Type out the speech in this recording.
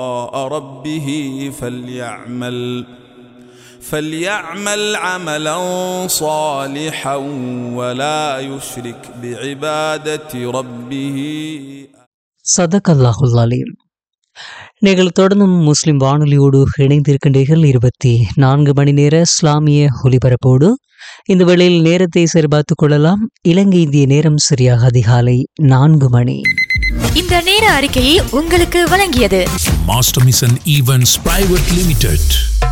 ربه فليعمل فليعمل عملا صالحا ولا يشرك بعبادة ربه சதகல்லாஹுல் அலீம் நீங்கள் தொடர்ந்தும் முஸ்லிம் வானொலியோடு இணைந்திருக்கின்றீர்கள் இருபத்தி நான்கு மணி நேர இஸ்லாமிய ஒலிபரப்போடு இந்த வேளையில் நேரத்தை சரிபார்த்துக் கொள்ளலாம் இலங்கை இந்திய நேரம் சரியாக அதிகாலை நான்கு மணி இந்த நேர அறிக்கையை உங்களுக்கு வழங்கியது Master Mission Events Private Limited.